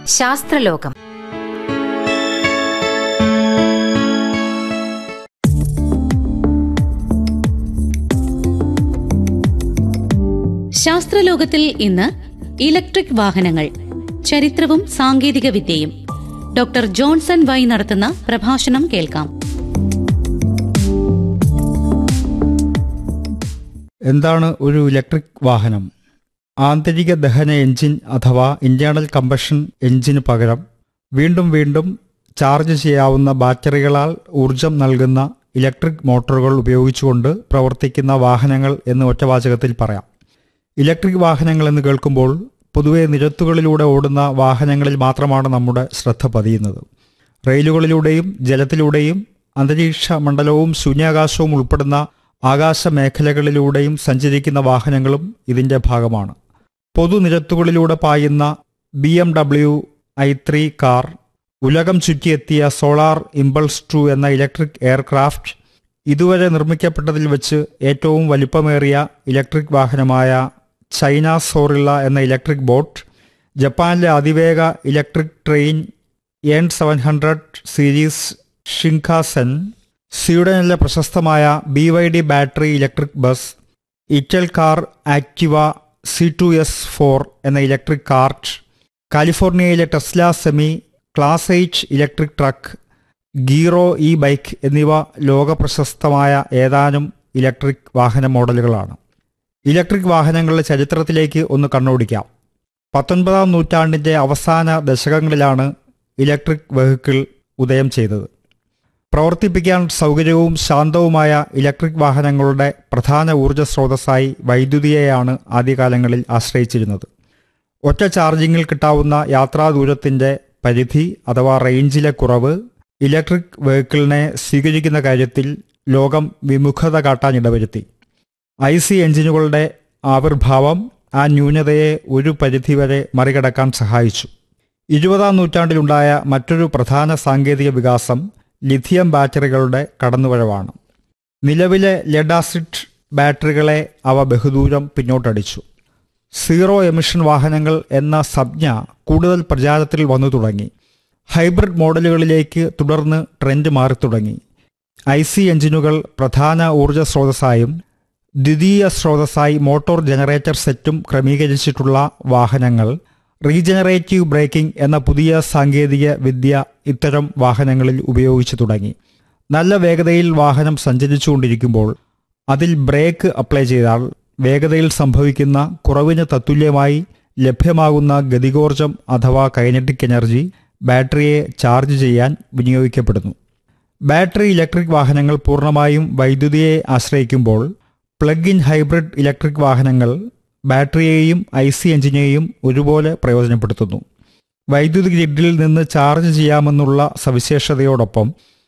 ശാസ്ത്രലോകം ശാസ്ത്രലോകത്തിൽ ഇന്ന് ഇലക്ട്രിക് വാഹനങ്ങൾ ചരിത്രവും സാങ്കേതിക വിദ്യയും ഡോക്ടർ ജോൺസൺ വൈ നടത്തുന്ന പ്രഭാഷണം കേൾക്കാം എന്താണ് ഒരു ഇലക്ട്രിക് വാഹനം ആന്തരിക ദഹന എഞ്ചിൻ അഥവാ ഇന്റേണൽ കമ്പഷൻ എഞ്ചിന് പകരം വീണ്ടും വീണ്ടും ചാർജ് ചെയ്യാവുന്ന ബാറ്ററികളാൽ ഊർജം നൽകുന്ന ഇലക്ട്രിക് മോട്ടോറുകൾ ഉപയോഗിച്ചുകൊണ്ട് പ്രവർത്തിക്കുന്ന വാഹനങ്ങൾ എന്ന് ഒറ്റവാചകത്തിൽ പറയാം ഇലക്ട്രിക് വാഹനങ്ങൾ എന്ന് കേൾക്കുമ്പോൾ പൊതുവെ നിരത്തുകളിലൂടെ ഓടുന്ന വാഹനങ്ങളിൽ മാത്രമാണ് നമ്മുടെ ശ്രദ്ധ പതിയുന്നത് റെയിലുകളിലൂടെയും ജലത്തിലൂടെയും അന്തരീക്ഷ മണ്ഡലവും ശൂന്യാകാശവും ഉൾപ്പെടുന്ന ആകാശ മേഖലകളിലൂടെയും സഞ്ചരിക്കുന്ന വാഹനങ്ങളും ഇതിന്റെ ഭാഗമാണ് പൊതുനിരത്തുകളിലൂടെ പായുന്ന B M W I three car ഉലകം ചുറ്റിയെത്തിയ സോളാർ ഇമ്പൾസ് ടു എന്ന ഇലക്ട്രിക് എയർക്രാഫ്റ്റ് ഇതുവരെ നിർമ്മിക്കപ്പെട്ടതിൽ വെച്ച് ഏറ്റവും വലിപ്പമേറിയ ഇലക്ട്രിക് വാഹനമായ ചൈന സോറില്ല എന്ന ഇലക്ട്രിക് ബോട്ട് ജപ്പാനിലെ അതിവേഗ electric train N seven hundred series Shinkansen സ്വീഡനിലെ പ്രശസ്തമായ B Y D battery electric bus Italcar Attiva C two S four എന്ന ഇലക്ട്രിക് കാർട്ട് കാലിഫോർണിയയിലെ Tesla semi class eight electric truck ഗീറോ E bike എന്നിവ ലോകപ്രശസ്തമായ ഏതാനും ഇലക്ട്രിക് വാഹന മോഡലുകളാണ് electric വാഹനങ്ങളുടെ ചരിത്രത്തിലേക്ക് ഒന്ന് കണ്ണോടിക്കാം പത്തൊൻപതാം നൂറ്റാണ്ടിൻ്റെ അവസാന ദശകങ്ങളിലാണ് ഇലക്ട്രിക് വെഹിക്കിൾ ഉദയം ചെയ്തത് പ്രവർത്തിപ്പിക്കാൻ സൗകര്യവും ശാന്തവുമായ ഇലക്ട്രിക് വാഹനങ്ങളുടെ പ്രധാന ഊർജ്ജ സ്രോതസ്സായി വൈദ്യുതിയെയാണ് ആദ്യകാലങ്ങളിൽ ആശ്രയിച്ചിരുന്നത് ഒറ്റ ചാർജിങ്ങിൽ കിട്ടാവുന്ന യാത്രാ ദൂരത്തിൻ്റെ പരിധി അഥവാ റേഞ്ചിലെ കുറവ് ഇലക്ട്രിക് വെഹിക്കിളിനെ സ്വീകരിക്കുന്ന കാര്യത്തിൽ ലോകം വിമുഖത കാട്ടാൻ ഇടവരുത്തി ഐ സി എഞ്ചിനുകളുടെ ആവിർഭാവം ആ ന്യൂനതയെ ഒരു പരിധിവരെ മറികടക്കാൻ സഹായിച്ചു ഇരുപതാം നൂറ്റാണ്ടിലുണ്ടായ മറ്റൊരു പ്രധാന സാങ്കേതിക വികാസം ലിഥിയം ബാറ്ററികളുടെ കടന്നുവരവാണ് നിലവിലെ ലെഡാസിഡ് ബാറ്ററികളെ അവ ബഹുദൂരം പിന്നോട്ടടിച്ചു സീറോ എമിഷൻ വാഹനങ്ങൾ എന്ന സംജ്ഞ കൂടുതൽ പ്രചാരത്തിൽ വന്നു തുടങ്ങി ഹൈബ്രിഡ് മോഡലുകളിലേക്ക് തുടർന്ന് ട്രെൻഡ് മാറി തുടങ്ങി ഐ സി എഞ്ചിനുകൾ പ്രധാന ഊർജ്ജ സ്രോതസ്സായും ദ്വിതീയ സ്രോതസ്സായി മോട്ടോർ ജനറേറ്റർ സെറ്റും ക്രമീകരിച്ചിട്ടുള്ള വാഹനങ്ങൾ റീജനറേറ്റീവ് ബ്രേക്കിംഗ് എന്ന പുതിയ സാങ്കേതിക വിദ്യ ഇത്തരം വാഹനങ്ങളിൽ ഉപയോഗിച്ചു തുടങ്ങി നല്ല വേഗതയിൽ വാഹനം സഞ്ചരിച്ചുകൊണ്ടിരിക്കുമ്പോൾ അതിൽ ബ്രേക്ക് അപ്ലൈ ചെയ്താൽ വേഗതയിൽ സംഭവിക്കുന്ന കുറവിന് തത്തുല്യമായി ലഭ്യമാകുന്ന ഗതികോർജം അഥവാ കൈനറ്റിക് എനർജി ബാറ്ററിയെ ചാർജ് ചെയ്യാൻ വിനിയോഗിക്കപ്പെടുന്നു ബാറ്ററി ഇലക്ട്രിക് വാഹനങ്ങൾ പൂർണ്ണമായും വൈദ്യുതിയെ ആശ്രയിക്കുമ്പോൾ പ്ലഗ് ഇൻ ഹൈബ്രിഡ് ഇലക്ട്രിക് വാഹനങ്ങൾ ബാറ്ററിയെയും ഐ സി എഞ്ചിനെയും ഒരുപോലെ പ്രയോജനപ്പെടുത്തുന്നു വൈദ്യുതി ഗ്രിഡിൽ നിന്ന് ചാർജ് ചെയ്യാമെന്നുള്ള സവിശേഷതയോടൊപ്പം